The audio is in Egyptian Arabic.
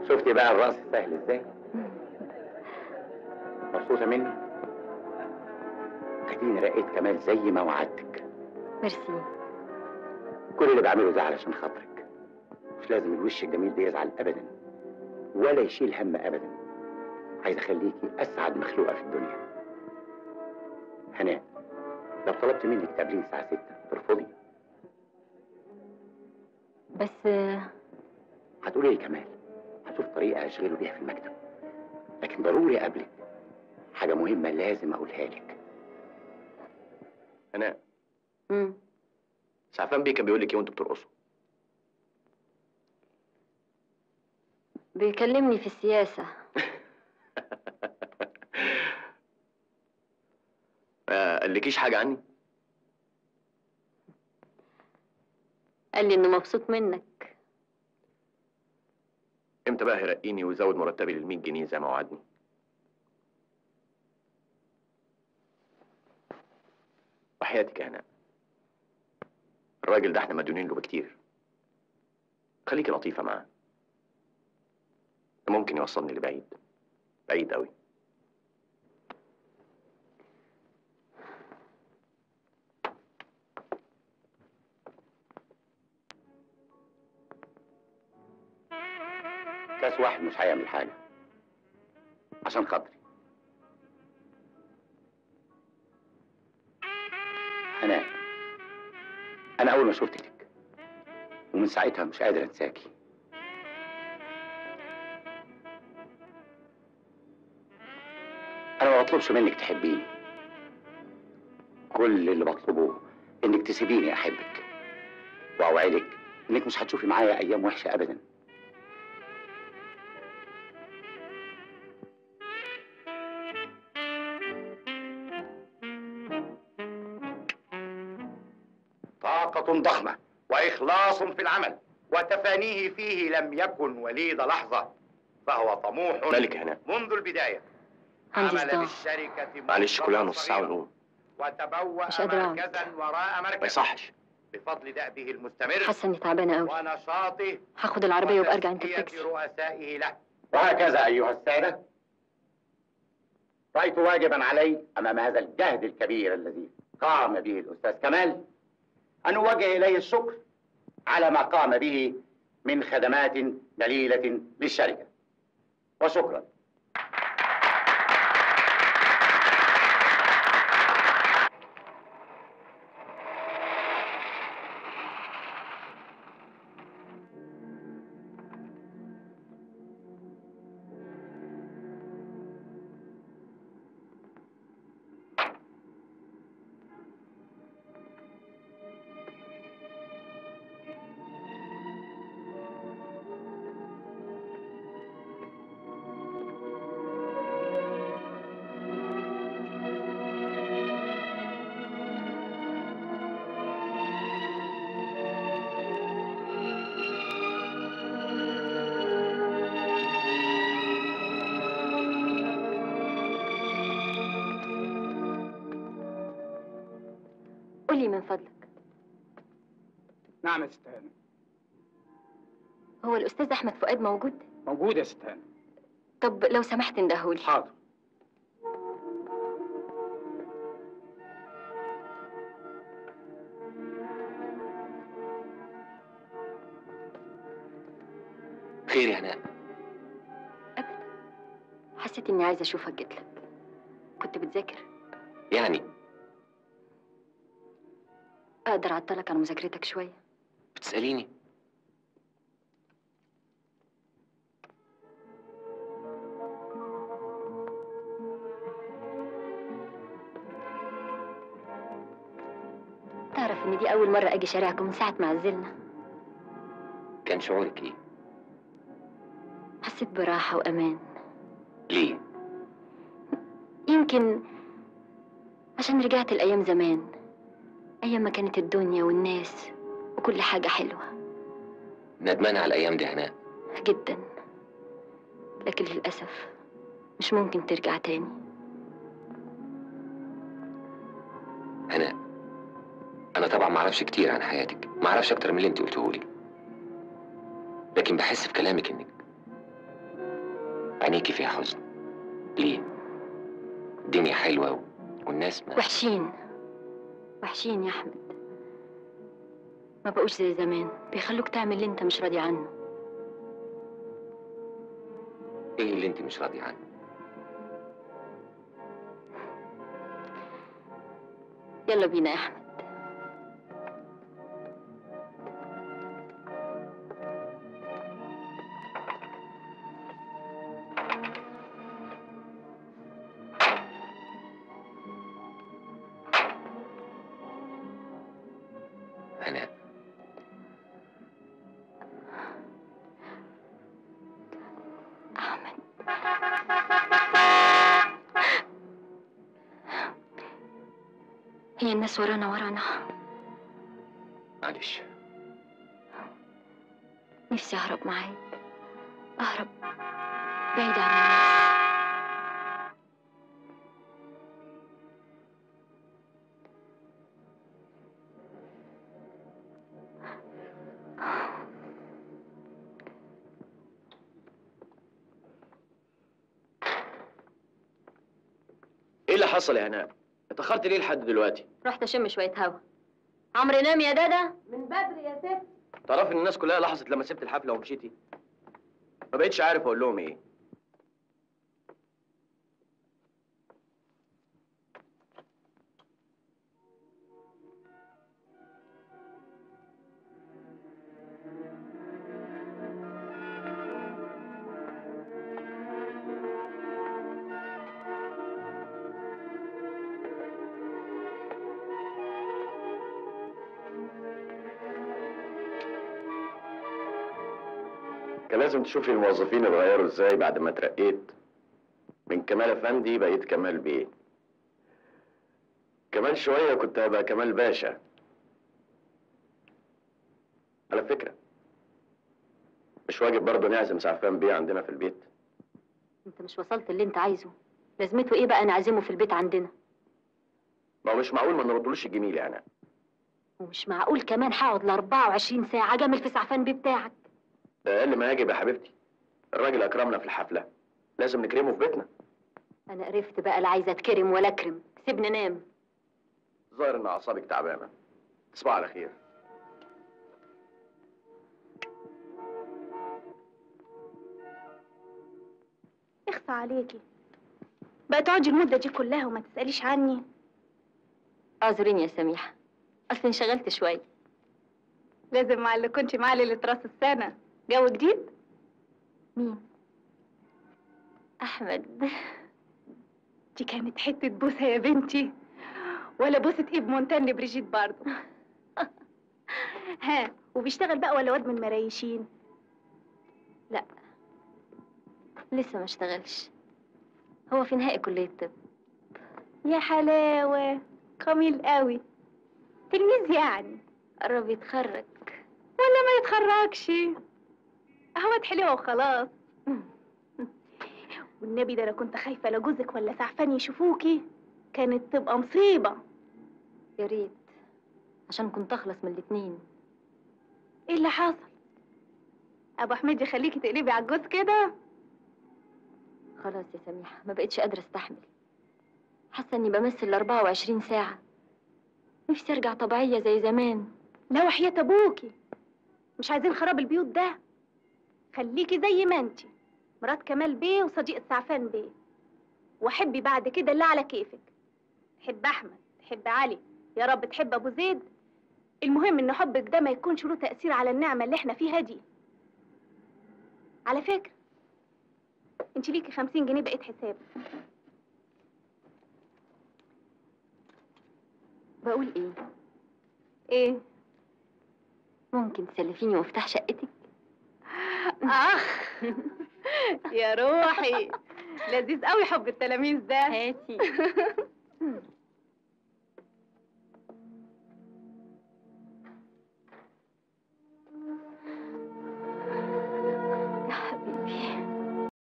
شفتي بقى الرأس سهل ازاي؟ مبسوطة مني؟ اديني رقيت كمال زي ما وعدتك ميرسي كل اللي بعمله ده علشان خاطرك مش لازم الوش الجميل ده يزعل ابدا ولا يشيل هم ابدا عايز اخليكي اسعد مخلوقه في الدنيا هناء لو طلبت منك تقابليني الساعه 6 ترفضي بس آه، هتقولي لي كمال هشوف طريقه اشغله بيها في المكتب لكن ضروري اقابلك حاجه مهمه لازم اقولها لك هناء مم. سعفان بيه كان بيقول لك ايه وانتوا بترقصوا بيكلمني في السياسة ما قالكيش حاجه عني قال لي انه مبسوط منك امتى بقى هيرقيني ويزود مرتبي لل 100 جنيه زي ما وعدني وحياتك يا هناء الراجل ده احنا مديونين له بكتير خليكي لطيفة معاه ده ممكن يوصلني لبعيد بعيد قوي كاس واحد مش هيعمل حاجه عشان خاطري هناء انا اول ما شفتك ومن ساعتها مش قادر انساكي انا ما بطلبش منك تحبيني كل اللي بطلبه انك تسيبيني احبك واوعدك انك مش هتشوفي معايا ايام وحشه ابدا طاقة ضخمة وإخلاص في العمل وتفانيه فيه لم يكن وليد لحظة فهو طموح مالك يا هناء منذ البداية عندي عمل صداع بالشركة معلش كلها منذ نص ساعة صغيرة. ونقوم وتبوأ مش قادرة أقعد. مركزا وراء ما مركز يصحش بفضل دأبه المستمر حاسة اني تعبانة قوي ونشاطه هاخد العربية وابقى ارجع انت وتزكية التاكسي رؤسائه له وهكذا أيها السادة رأيت واجبا علي أمام هذا الجهد الكبير الذي قام به الأستاذ كمال أن أوجه إليه الشكر على ما قام به من خدمات دليلة للشركة وشكرا قولي من فضلك نعم يا ست هانم هو الاستاذ احمد فؤاد موجود موجود يا ست هانم طب لو سمحت اندهولي حاضر خير يا هناء حسيت اني عايزة اشوفك جيتلك كنت بتذاكر يعني اقدر اعطلك عن مذاكرتك شوية بتسأليني تعرف ان دي اول مرة اجي شارعكم من ساعة ما عزلنا كان شعورك ايه حسيت براحة وامان ليه يمكن عشان رجعت الأيام زمان أيام ما كانت الدنيا والناس وكل حاجة حلوة ندمان على الايام دي يا هناء جدا لكن للأسف مش ممكن ترجع تاني هناء انا طبعا ما اعرفش كتير عن حياتك ما اعرفش اكتر من اللي انت قلته لي لكن بحس في كلامك انك عينيكي فيها حزن ليه الدنيا حلوة و- والناس ما وحشين وحشين يا أحمد ما بقوش زي زمان بيخلوك تعمل اللي انت مش راضي عنه ايه اللي انت مش راضي عنه يلا بينا يا أحمد هناء أحمد هي الناس ورانا ورانا معلش نفسي أهرب معاك أهرب بعيد عن الناس ايه اللي حصل يا هناء اتاخرت ليه لحد دلوقتي رحت أشم شوية هوا عمرو نام يا دادا من بدري يا ست تعرف ان الناس كلها لاحظت لما سبت الحفله ومشيتي ما بقتش عارف اقول لهم ايه كان لازم تشوفي الموظفين اتغيروا ازاي بعد ما اترقيت من كمال افندي بقيت كمال بيه كمان شويه كنت هبقى كمال باشا على فكره مش واجب برضه نعزم سعفان بيه عندنا في البيت انت مش وصلت اللي انت عايزه لازمته ايه بقى نعزمه في البيت عندنا ما هو مش معقول ما نردلوش الجميل يعني ومش معقول كمان هقعد ل 24 ساعة جامل في سعفان بيه بتاعك ده اقل ما يجب يا حبيبتي الراجل اكرمنا في الحفله لازم نكرمه في بيتنا انا قرفت بقى لا عايزة اتكرم ولا اكرم سيبني انام ظاهر ان اعصابك تعبانه تصبح على خير اخفى عليكي بقى تقعدي المدة دي كلها وما تسأليش عني اعذريني يا سميحة اصل انشغلت شوية لازم مع اللي كنت معاه ليلة راس السنة جو جديد مين احمد دي كانت حتة بوسة يا بنتي ولا بوسة ايه بمونتان لبريجيت برضه ها وبيشتغل بقى ولا واد من المرايشين لا لسه ما اشتغلش هو في نهائي كلية طب يا حلاوة جميل قوي تلميذ يعني قرب يتخرج ولا ما يتخرجش اهوت حلوة وخلاص والنبي ده انا كنت خايفة لا جوزك ولا سعفان يشوفوكي كانت تبقى مصيبة يا ريت عشان كنت اخلص من الاتنين ايه اللي حصل ابو حميد يخليكي تقلبي على الجوز كده خلاص يا سميحة ما بقتش قادرة استحمل حاسة اني بمثل ال 24 ساعة نفسي ارجع طبيعية زي زمان لا وحياة ابوكي مش عايزين خراب البيوت ده خليكي زي ما انتي مرات كمال بيه وصديقة سعفان بيه وحبي بعد كده اللي على كيفك تحب احمد تحب علي يا رب تحب ابو زيد المهم ان حبك ده ما يكونش له تأثير على النعمة اللي احنا فيها دي على فكرة انت ليكي خمسين جنيه بقيت حساب بقول ايه ايه ممكن تسلفيني مفتاح شقتك اخ يا روحي لذيذ قوي حب التلاميذ ده هاتي